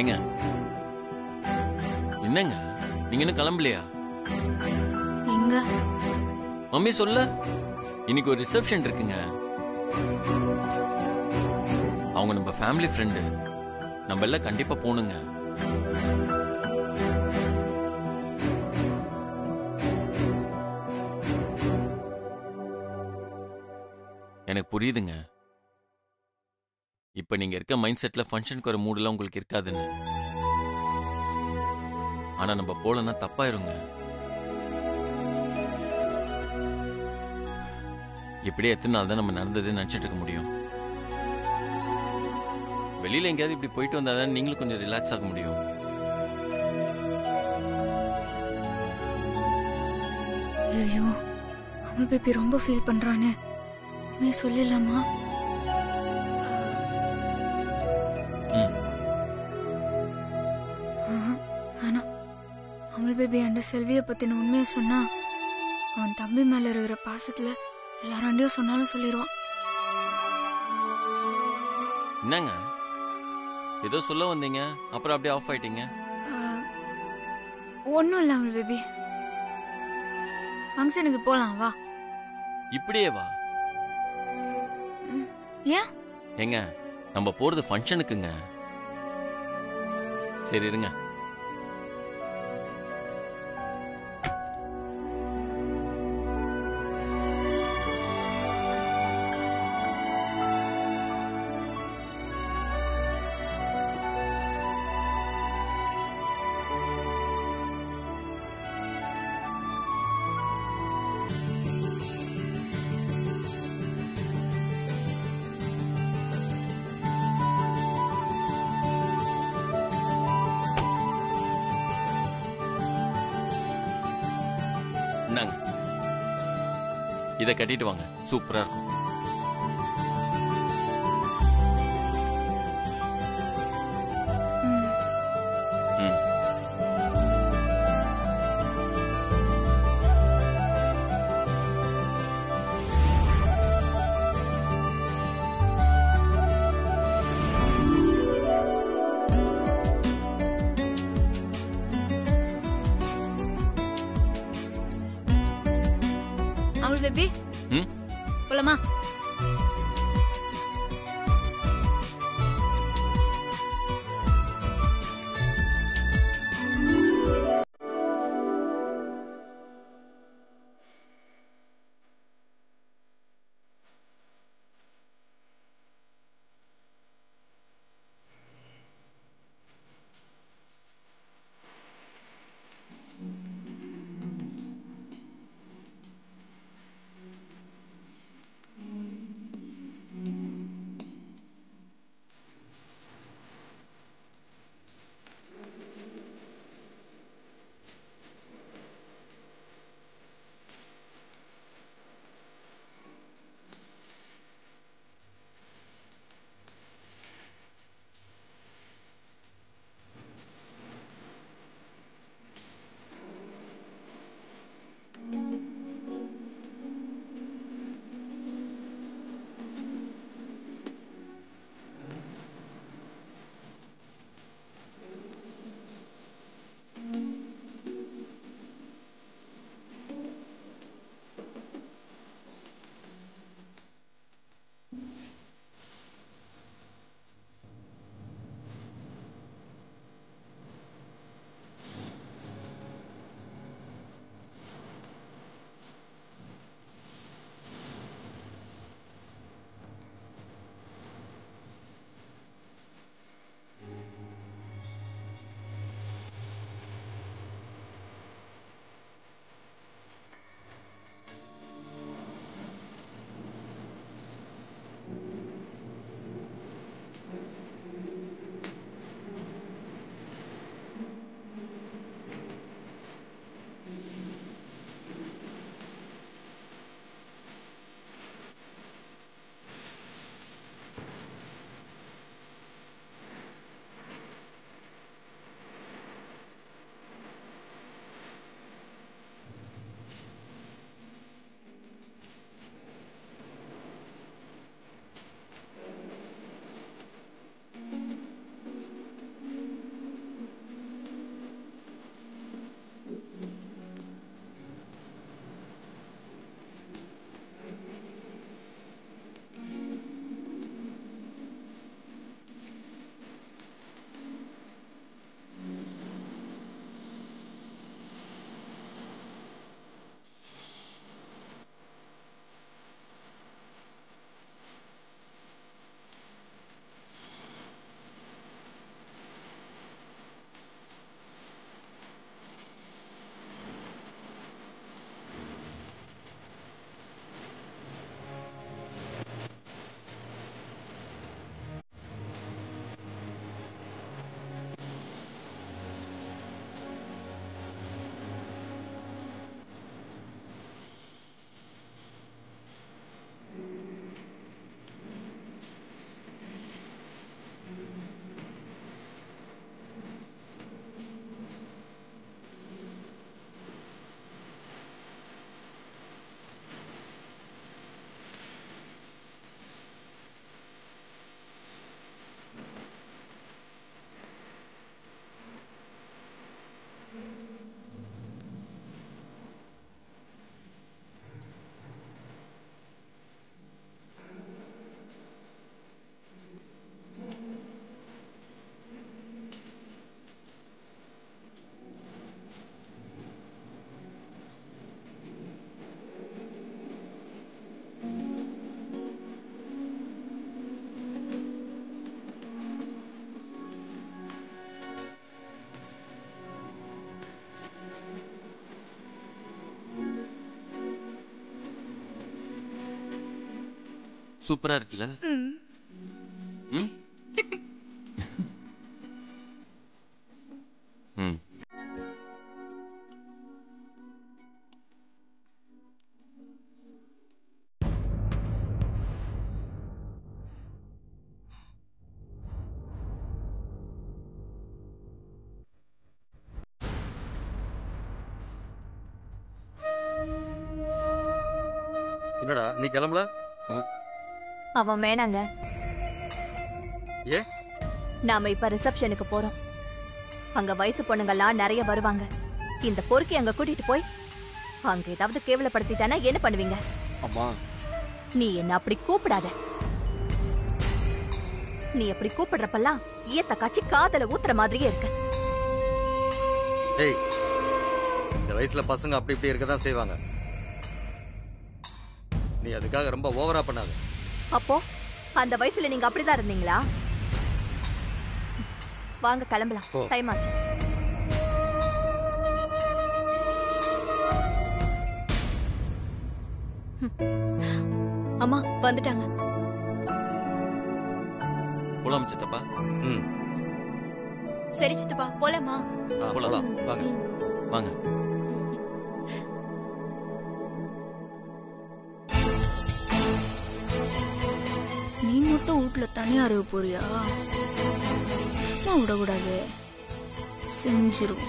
ஏங்க என்னங்க நீங்க இன்னும் கிளம்பலையா எங்க மம்மி சொல்ல இன்னைக்கு ஒரு ரிசப்ஷன் இருக்குங்க அவங்க நம்ம ஃபேமிலி ஃப்ரெண்டு நம்ம எல்லாம் கண்டிப்பா போகணுங்க எனக்கு புரியுதுங்க இப்ப நீங்க இருக்க மைண்ட் செட்ல ஃபங்க்ஷனுக்கு வர மூடெல்லாம் உங்களுக்கு இருக்காதுன்னு ஆனா நம்ம போலன்னா தப்பாயிருங்க இப்படியே எத்தனை நாள் தான் நம்ம நடந்ததுன்னு நினைச்சிட்டு இருக்க முடியும் வெளியில எங்கேயாவது இப்படி போயிட்டு வந்தா தான் நீங்களும் கொஞ்சம் ரிலாக்ஸ் ஆக முடியும் ஐயோ அமல் பேபி ரொம்ப ஃபீல் பண்றானே நீ சொல்லிடலாமா ம். ஆஹா, ஆனா அமல் பேபி அந்த செல்வியை பத்தின உண்மையை சொன்னா அவன் தம்பி மேல இருக்கிற பாசத்துல எல்லாராண்டியும் சொன்னாலும் சொல்லிடுவான் என்னங்க ஏதோ சொல்ல வந்தீங்க அப்புறம் அப்படியே ஆஃப் ஆயிட்டீங்க ஒன்றும் இல்லை அமல் பேபி ஃபங்க்ஷனுக்கு போலாம் வா இப்படியே வா ஏன் ஏங்க நம்ம போறது ஃபங்க்ஷனுக்குங்க சரி இருங்க இந்தாங்க இதை கட்டிட்டு வாங்க சூப்பரா இருக்கும் ம் ம் அமல் பேபி ம் போலாமா சூப்பரா இருக்குல்ல ம் ம் என்னடா நீ கிளம்பல அவன் வேணாங்க ஏ நாம இப்ப ரிசப்ஷனுக்கு போறோம் அங்க வயசு பொண்ணுங்கெல்லாம் நிறைய வருவாங்க இந்த பொறுக்கி அங்க கூட்டிட்டு போய் அங்க ஏதாவது கேவலப்படுத்திட்டானா என்ன பண்ணுவீங்க அம்மா நீ என்ன அப்படி கூப்பிடாத நீ அப்படி கூப்பிடுறப்பெல்லாம் ஈயத்த காய்ச்சி காதல ஊத்துற மாதிரியே இருக்க ஏய் இந்த வயசுல பசங்க அப்படி இப்படி இருக்க தான் செய்வாங்க நீ அதுக்காக ரொம்ப ஓவரா பண்ணாத அப்போ அந்த வயசுல நீங்க அப்படிதான் இருந்தீங்களா வாங்க கிளம்பலாம் ஓ. டைம் ஆச்சு அம்மா வந்துட்டாங்க போலாம் சித்தப்பா ம் சரி சித்தப்பா போலாமா ஆ, போலாம். போலாம் வாங்க ம். வாங்க நீ மட்டும் வீட்ல தனியா இருக்க போறியா சும்மா விடக்கூடாது செஞ்சிரும்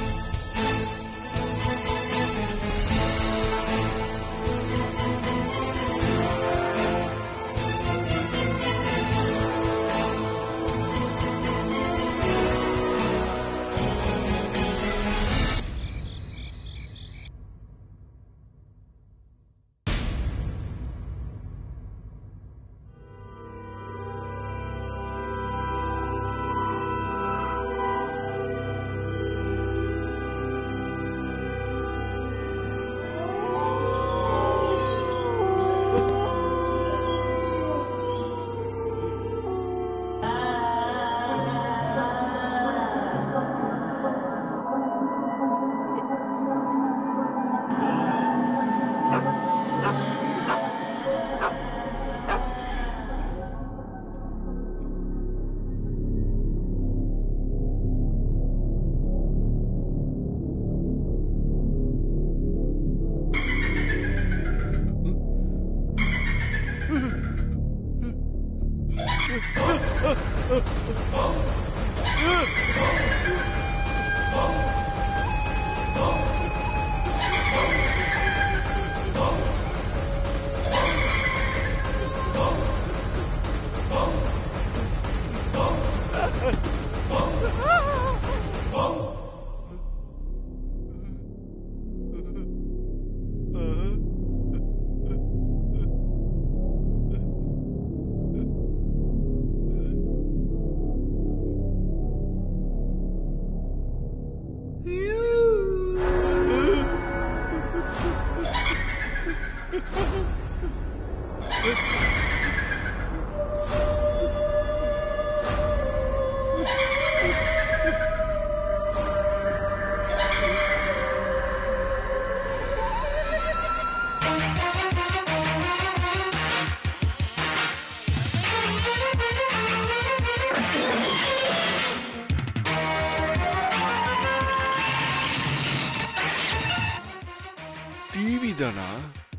டிவி தானா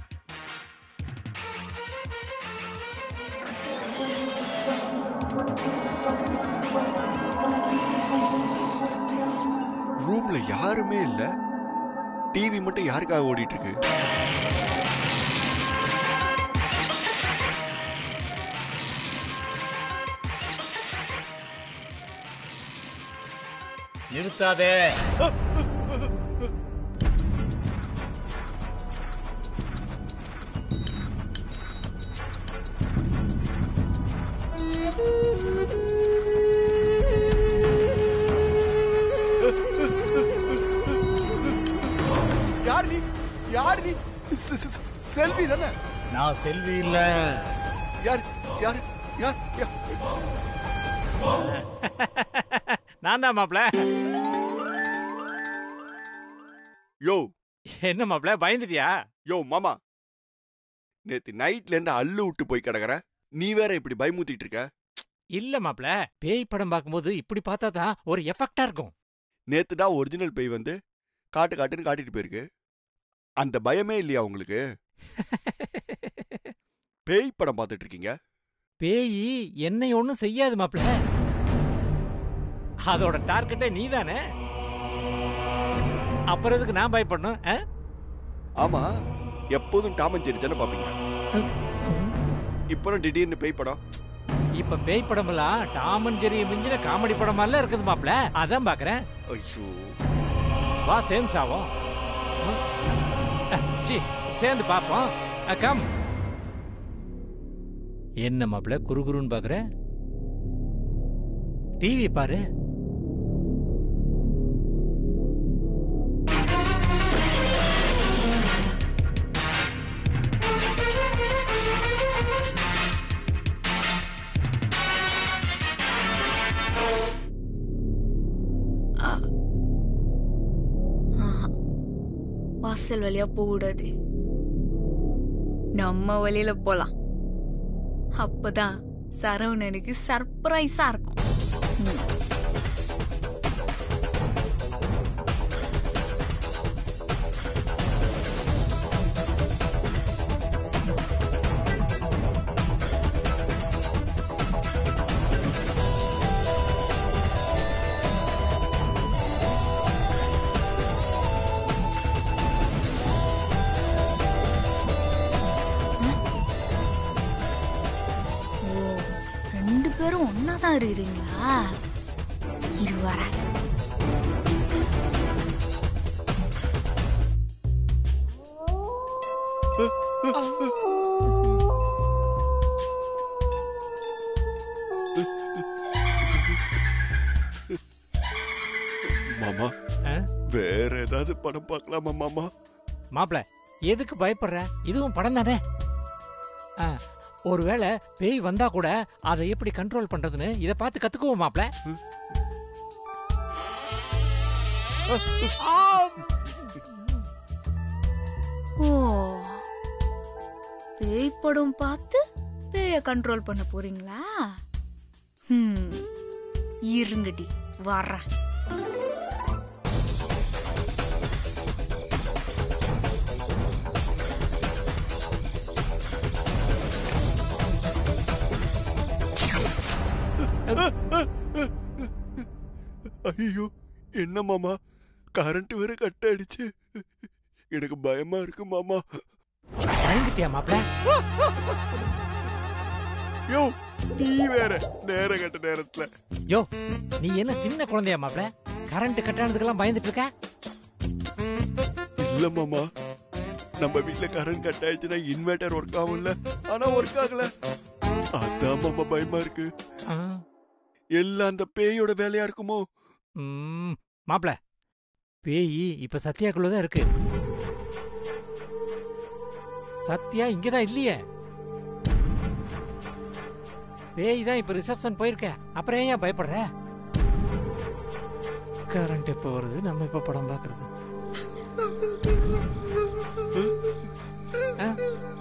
ரூம்ல யாருமே இல்ல டிவி மட்டும் யாருக்காக ஓடிட்டு இருக்கு நிறுத்தாதே யார் நீ யார் நீ செ- செ- செல்வி தானே நான் செல்வி இல்ல யார் யார் யார் யார் நான் தான் மாப்ள யோ என்ன மாப்ள பயந்துட்டியா யோ மாமா நேத்து நைட்ல இருந்து அள்ளு விட்டு போய் கிடக்குற நீ வேற இப்படி பயமுத்திட்டு இருக்க இல்ல மாப்ள பேய் படம் பார்க்கும்போது இப்படி பார்த்தா தான் ஒரு எஃபெக்டா இருக்கும் நேத்து தான் ஒரிஜினல் பேய் வந்து காட்டு காட்டுன்னு காட்டிட்டு போயிருக்கு அந்த பயமே இல்லையா உங்களுக்கு பேய் படம் பார்த்துட்டு இருக்கீங்க பேய் என்னை ஒண்ணும் செய்யாது மாப்ள அதோட டார்கெட்டே நீதானே அப்புறம் எதுக்கு நான் பயப்படணும் ஆ? ஆமா எப்போதும் டாமன் ஜெரி தானே பாப்பீங்க இப்போ திடீர்னு பேய் படம் இப்ப பேய் படமெல்லாம் டாம் அண்ட் ஜெரி மிஞ்சின காமெடி படமெல்லாம் இருக்குது மாப்ள அதான் பாக்குறேன் ஐயோ வா சேர்ந்து சாவோம் சி சேர்ந்து பாப்போம் கம் என்ன மாப்ள குறுகுறுன்னு பாக்குற டிவி பாரு ஆஹா. வாசல் வழியா போகக்கூடாது நம்ம வழியில போலாம் அப்பதான் சரவணனுக்கு சர்ப்ரைஸா இருக்கும் ம். ஓ ரெண்டு பேரும் ஒன்னா தான் இருக்கிறீங்களா இரு வரேன் மாமா ஆ? வேற ஏதாவது படம் பார்க்கலாமா மாமா மாப்ள எதுக்கு பயப்படுற இதுவும் படம் தானே ஆ, ஒருவேளை பேய் வந்தா கூட அதை எப்படி கண்ட்ரோல் பண்றதுன்னு இத பார்த்து கத்துக்குவோம் மாப்ள ஆ! ஓ பேய் படம் பார்த்து பேய கண்ட்ரோல் பண்ண போறீங்களா ம் இருங்கடி வரேன் ஐயோ என்ன மாமா கரண்ட் வேற கட் ஆயிடுச்சு எனக்கு பயமா இருக்கு மாமா பயந்துட்டியா மாப்ள யோ நீ வேற நேர கட்ட நேரத்துல யோ நீ என்ன சின்ன குழந்தையா மாப்ள கரண்ட் கட்டானதுக்கெல்லாம் பயந்துட்டு இருக்க இல்ல மாமா நம்ம வீட்ல கரண்ட் கட் ஆயிடுச்சுன்னா இன்வெர்டர் ஒர்க் ஆகும்ல ஆனா ஒர்க் ஆகல அதான் மாமா பயமா இருக்கு ஆ. எல்லாம் அந்த பேயோட வேலையா இருக்குமோ ம், மாப்ள பேய் இப்ப சத்யாக்குள்ளதான் இருக்கு சத்யா இங்கதான் இல்லையே பேய் தான் இப்ப ரிசப்ஷன் போயிருக்க அப்புறம் ஏன் பயப்படுற கரண்ட் எப்ப வருது நம்ம எப்ப படம் பாக்குறது ஆ?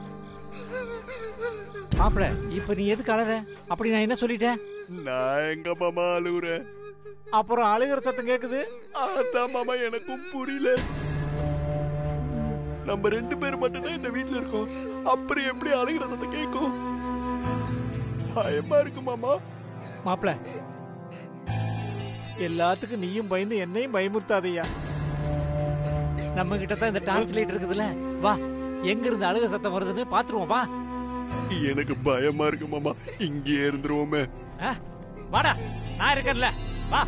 மாப்ள இப்ப நீ எதுக்கு அழற அப்படி நான் என்ன சொல்லிட்டேன் நான் எங்க மாமா அழுகுறேன் அப்புறம் அழுகிற சத்தம் கேக்குது அதான் மாமா எனக்கும் புரியல நம்ம ரெண்டு பேர் மட்டும்தான் இந்த வீட்ல இருக்கோம் அப்புறம் எப்படி அழுகிற சத்தம் கேட்கும் பயமா இருக்கு மாமா மாப்ள எல்லாத்துக்கும் நீயும் பயந்து என்னையும் பயமுறுத்தாதையா நம்ம கிட்ட தான் இந்த டார்ச் லைட் இருக்குதுல்ல வா எங்க இருந்து அழுக சத்தம் வருதுன்னு பாத்துருவோம் வா எனக்கு பயமா இருக்கு மாமா இங்கே இருந்துருவோமே ஆ, வாடா நான் இருக்கேன்ல வா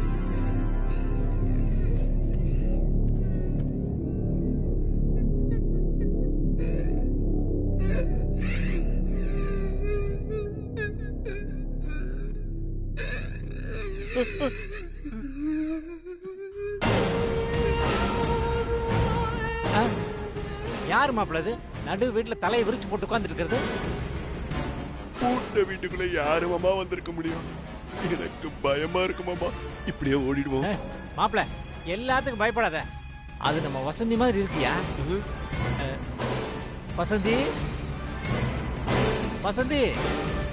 ஆ, யார் மாப்பிள இது நடு வீட்டுல தலையை விரிச்சு போட்டு உட்கார்ந்துட்டு இருக்கிறது பூட்ட வீட்டுக்குள்ள யாரு மாமா வந்திருக்க முடியும் எனக்கு பயமா இருக்கு மாமா இப்படியே ஓடிடுவோம் மாப்பிள எல்லாத்துக்கும் பயப்படாத அது நம்ம வசந்தி மாதிரி இருக்கியா வசந்தி வசந்தி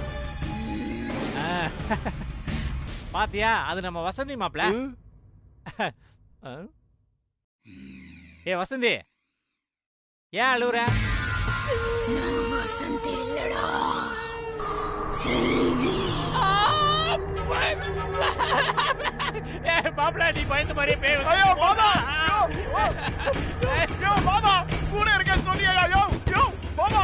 பாத்தியா அது நம்ம வசந்தி மாப்ள ஆ? ஏ வசந்தி ஏன் அழுவுற வசந்தி இல்லடா செல்வி ஏ மாப்ள நீ பயந்த மாதிரியே பேய் ஐயோ மாமா ஐயோ மாமா கூட இருக்க சொன்னியா யோ யோ மாமா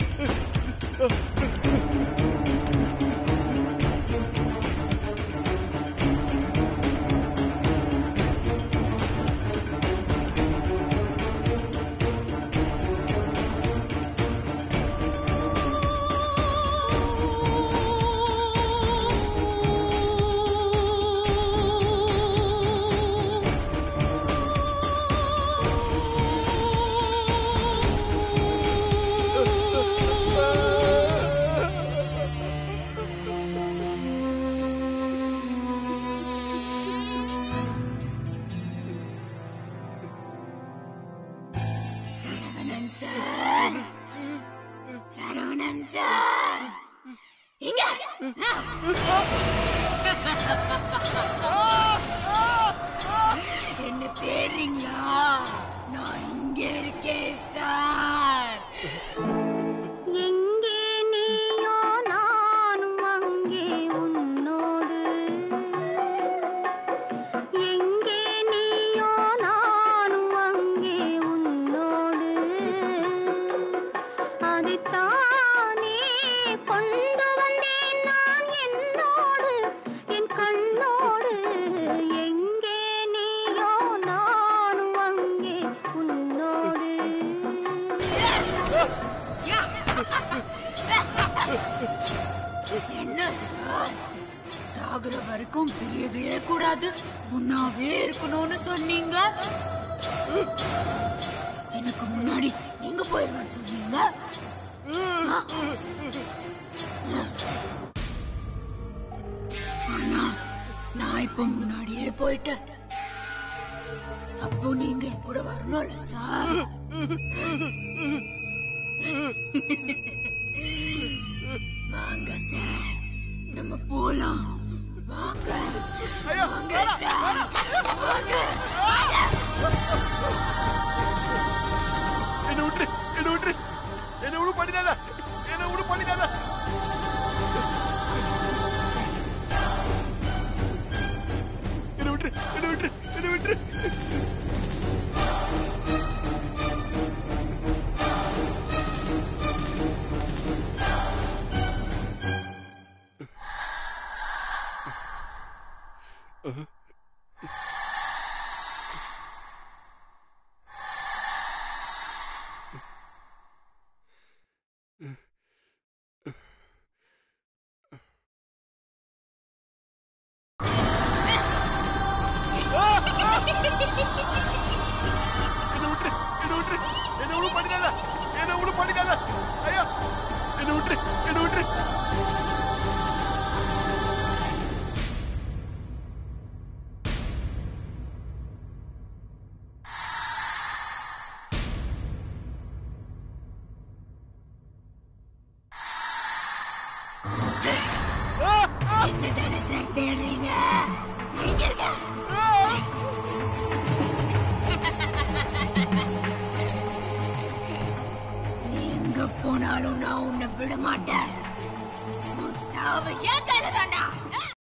சரவணன் சார் சரவணன் சார் இங்க என்ன தேடுறீங்களா நான் இங்க இருக்கேன் சார் எங்கே நீயோ நானும் அங்கே உன்னோடு எங்கே நீயோ நானும் அங்கே உன்னோடு அதைத்தானே கொண்டு வந்தேன் நான் என்னோடு என் கண்ணோடு எங்கே நீயோ நானும் அங்கே உன்னோடு என்ன சார் சாகுற வரைக்கும் பிரியவே கூடாது முன்னாவே இருக்கணும்னு சொன்னீங்க எனக்கு முன்னாடி நீங்க போயிருங்கன்னு சொன்னீங்க ஆ? ஆனா நான் இப்ப முன்னாடியே போயிட்டேன் அப்போ நீங்க என் கூட வரணும்ல சார் வாங்க சார் நம்ம போலாம் வாங்க வாங்க சார் வாங்க என்ன விட்டு என்ன விட்டு என்ன விடு பண்ணிடாத என்ன விடு பண்ணிடாத என்ன விட்டு என்ன விட்டு என்ன விட்டு என்ன விட்டு என்ன விட்டு என்ன விடு பண்ணிடாத என்ன விடு பண்ணிடாத ஐயா என்ன விட்டு என்ன விட்டு என்ன தானே சார் தேடுறீங்க நீங்க இருக்க நீ எங்க போனாலும் நான் உன்னை விட மாட்டேன் உன் சாவு என் கையில தான்டா